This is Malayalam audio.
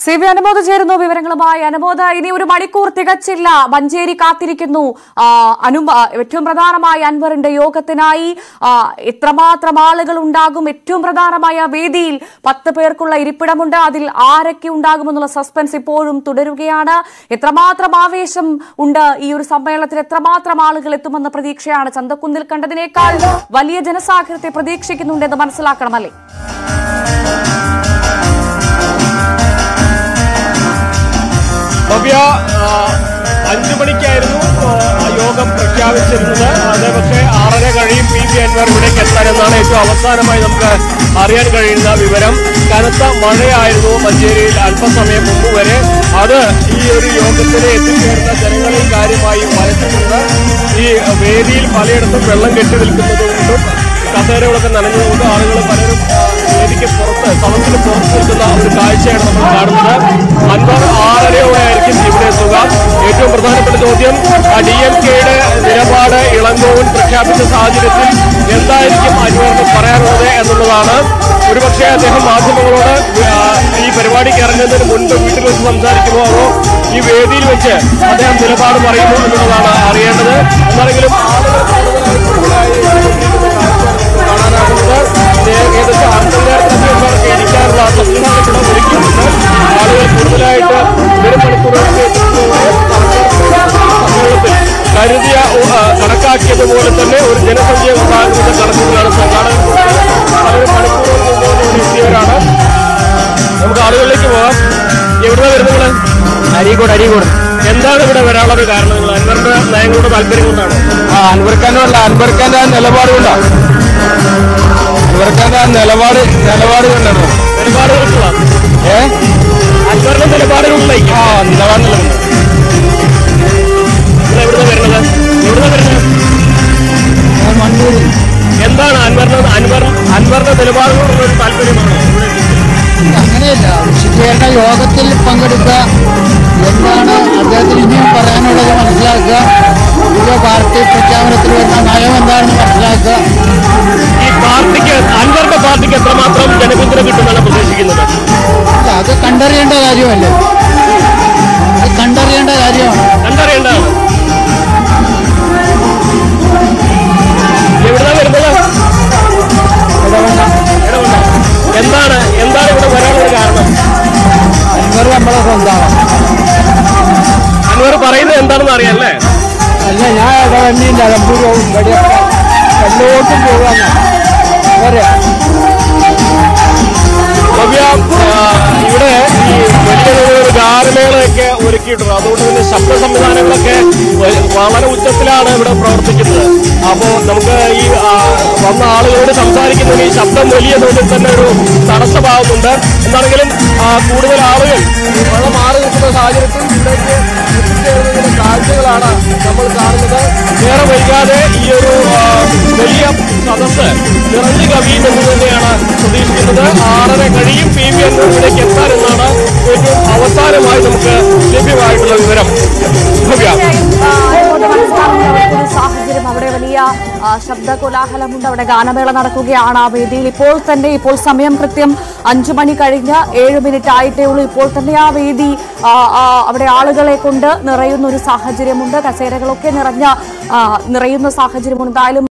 സി വി അനുമോദ് ചേരുന്നു വിവരങ്ങളുമായി അനുമോദ ഇനി ഒരു മണിക്കൂർ തികച്ചില്ല മഞ്ചേരി കാത്തിരിക്കുന്നു ആ, അനു ആ, ഏറ്റവും പ്രധാനമായി അൻവറിന്റെ യോഗത്തിനായി ആ, എത്രമാത്രം ആളുകൾ ഉണ്ടാകും ഏറ്റവും പ്രധാനമായ വേദിയിൽ പത്ത് പേർക്കുള്ള ഇരിപ്പിടമുണ്ട് അതിൽ ആരൊക്കെ ഉണ്ടാകുമെന്നുള്ള സസ്പെൻസ് ഇപ്പോഴും തുടരുകയാണ് എത്രമാത്രം ആവേശം ഉണ്ട് ഈ ഒരു സമ്മേളനത്തിൽ എത്രമാത്രം ആളുകൾ എത്തുമെന്ന പ്രതീക്ഷയാണ് ചന്തക്കുന്നിൽ കണ്ടതിനേക്കാൾ വലിയ ജനസാഗരത്തെ പ്രതീക്ഷിക്കുന്നുണ്ടെന്ന് മനസ്സിലാക്കണമല്ലേ ഭവ്യ ആ, അഞ്ചു മണിക്കായിരുന്നു ആ, ആ യോഗം പ്രഖ്യാപിച്ചിരുന്നത് അത് പക്ഷേ ആറര കഴിയും പി വി അൻവർ ഇവിടേക്ക് എത്താനെന്നാണ് ഏറ്റവും അവസാനമായി നമുക്ക് അറിയാൻ കഴിയുന്ന വിവരം കനത്ത മഴയായിരുന്നു മഞ്ചേരിയിൽ അല്പസമയം മുമ്പ് വരെ അത് ഈ ഒരു യോഗത്തിന് എത്തിച്ചേർന്ന ജനങ്ങളിൽ കാര്യമായി വലച്ചിട്ടുണ്ട് ഈ വേദിയിൽ പലയിടത്തും വെള്ളം കെട്ടി നിൽക്കുന്നതുകൊണ്ടും കസേരകളൊക്കെ നനഞ്ഞതുകൊണ്ട് ആളുകൾ പലരും ആ, വേദിക്ക് പുറത്ത് സദസ്സിന് പുറത്ത് നിൽക്കുന്ന ഒരു കാഴ്ചയാണ് നമ്മൾ കാണുന്നത് അൻവർ ആറരയോടെയായിരിക്കും ഇവിടെ എത്തുക ഏറ്റവും പ്രധാനപ്പെട്ട ചോദ്യം ഡി എം കെയുടെ നിലപാട് ഇളങ്കോവൻ പ്രഖ്യാപിച്ച സാഹചര്യത്തിൽ എന്തായിരിക്കും അൻവറിന് പറയാനുള്ളത് എന്നുള്ളതാണ് ഒരുപക്ഷെ അദ്ദേഹം മാധ്യമങ്ങളോട് ആ, ഈ പരിപാടിക്ക് ഇറങ്ങുന്നതിന് മുൻപ് വീട്ടിൽ വെച്ച് സംസാരിക്കുമോ അതോ ഈ വേദിയിൽ വെച്ച് അദ്ദേഹം നിലപാട് പറയുമോ എന്നുള്ളതാണ് അറിയേണ്ടത് എന്നാണെങ്കിലും ആളുകൾ കൂടുതലായി എത്തിക്കൊണ്ടിരിക്കുന്ന കാഴ്ചയാണ് നമുക്ക് കാണാനാകുന്നത് ഇത് ഏകദേശം അമ്പതിനായിരത്തിലധികം പേർക്ക് ഇരിക്കാനുള്ള സംവിധാനം ഇവിടെ ഒരുക്കിയിട്ടുണ്ട് ആളുകൾ കൂടുതലായിട്ട് ഒരു മണിക്കൂറുകൾക്ക് എത്തുന്നതോടെ സമ്മേളനത്തിൽ കരുതിയ ആ, കണക്കാക്കിയതുപോലെ തന്നെ ഒരു ജനസംഖ്യ ഉണ്ടാകുന്ന കണക്കുകളാണ് സംഘാടകർ പലരും മണിക്കൂറുകൾ മുമ്പോട്ട് ഇവിടെ എത്തിയവരാണ് നമുക്ക് ആളുകളിലേക്ക് പോകാം എവിടെ വരുന്നത് അരീക്കോട് അരീക്കോട് എന്താണ് ഇവിടെ വരാനുള്ള കാരണം നിങ്ങൾ അൻവറിന്റെ നയങ്ങളുടെ താല്പര്യം കൊണ്ടാണ് ആ അൻവർഖാനല്ല അൻവർഖാന്റെ ആ നിലപാട് കൊണ്ടാണ് അൻവർഖാന്റെ ആ നിലപാട് നിലപാട് കൊണ്ടാണ് നിലപാടുകൾക്കുള്ള ഏ അൻവറിന്റെ നിലപാടുകളിലേക്ക് ആ നിലപാടില്ല നിങ്ങൾ എവിടുന്ന വരുന്നത് എവിടുന്ന വരുന്നത് മണ്ണൂര് എന്താണ് അൻവറിന് അൻവർ അൻവറിന്റെ നിലപാടുകളോടുള്ള ഒരു താല്പര്യമാണോ ഇവിടെ അങ്ങനെയല്ല വിശദീകരണ യോഗത്തിൽ പങ്കെടുക്കുക എന്താണ് അദ്ദേഹത്തിന് ഇനിയും പറയാനുള്ളത് മനസ്സിലാക്കുക പുതിയ പാർട്ടി പ്രഖ്യാപനത്തിൽ വരുന്ന നയം എന്താണെന്ന് മനസ്സിലാക്കുക ഈ പാർട്ടിക്ക് അൻവറിന്റെ പാർട്ടിക്ക് എത്രമാത്രം ജനപിന്തുണ കിട്ടുമെന്നാണ് പ്രതീക്ഷിക്കുന്നത് അല്ല അത് കണ്ടറിയേണ്ട കാര്യമല്ലേ അത് കണ്ടറിയേണ്ട കാര്യമാണ് കണ്ടറിയേണ്ടതാണ് എവിടുന്ന വരുന്നത് ഇടവണ്ണ ഇടവണ്ണ. എന്താണ് എന്താണ് ഇവിടെ വരാനുള്ള കാരണം അൻവർ നമ്മളെ സ്വന്തമാണ് അൻവർ പറയുന്നത് എന്താണെന്ന് അറിയാല്ലേ അല്ല ഞാൻ ഇടവണ്ണയും നിലമ്പൂരും ഇവിടെയൊക്കെ എല്ലോട്ടും പോകാനാ പോരെ ഭവ്യ ആ, ഇവിടെ ഈ വലിയ ഒരു ഗാനമേളയൊക്കെ ഒരുക്കിയിട്ടുണ്ട് അതുകൊണ്ട് തന്നെ ശബ്ദ സംവിധാനങ്ങളൊക്കെ വ- വളരെ ഉച്ചത്തിലാണ് ഇവിടെ പ്രവർത്തിക്കുന്നത് അപ്പോൾ നമുക്ക് ഈ ആ, വന്ന ആളുകളോട് സംസാരിക്കുന്നതിന് ഈ ശബ്ദം വലിയ തോതിൽ തന്നെ ഒരു തടസ്സമാകുന്നുണ്ട് എന്താണെങ്കിലും ആ, കൂടുതൽ ആളുകൾ ഈ മഴ മാറി നിൽക്കുന്ന സാഹചര്യത്തിൽ ഇവിടേക്ക് എത്തിച്ചേരുന്നതിന്റെ കാഴ്ചകളാണ് നമ്മൾ കാണുന്നത് ഏറെ വൈകാതെ ഈ ഒരു ആ, വലിയ സദസ്സ് നിറഞ്ഞു കവിയുമെന്ന് തന്നെയാണ് പ്രതീക്ഷിക്കുന്നത് ആറര കഴിയും പി വി എന്നതിലേക്ക് എത്താനെന്നാണ് ഏറ്റവും അവസാനമായി നമുക്ക് ലഭ്യമായിട്ടുള്ള വിവരം ഭവ്യ തീർച്ചയായും, ആ, അനുമോദ മനസ്സിലാക്കുന്ന അവർക്കൊരു സാഹചര്യം അവിടെ വലിയ ആ, ശബ്ദ കോലാഹലമുണ്ട് അവിടെ ഗാനമേള നടക്കുകയാണ് ആ വേദിയിൽ ഇപ്പോൾ തന്നെ ഇപ്പോൾ സമയം കൃത്യം അഞ്ചു മണി കഴിഞ്ഞ് ഏഴ് മിനിറ്റ് ആയിട്ടേ ഉള്ളൂ ഇപ്പോൾ തന്നെ ആ വേദി ആ, ആ, അവിടെ ആളുകളെ കൊണ്ട് നിറയുന്ന ഒരു സാഹചര്യമുണ്ട് കസേരകളൊക്കെ നിറഞ്ഞ ആ, നിറയുന്ന സാഹചര്യമുണ്ട് എന്തായാലും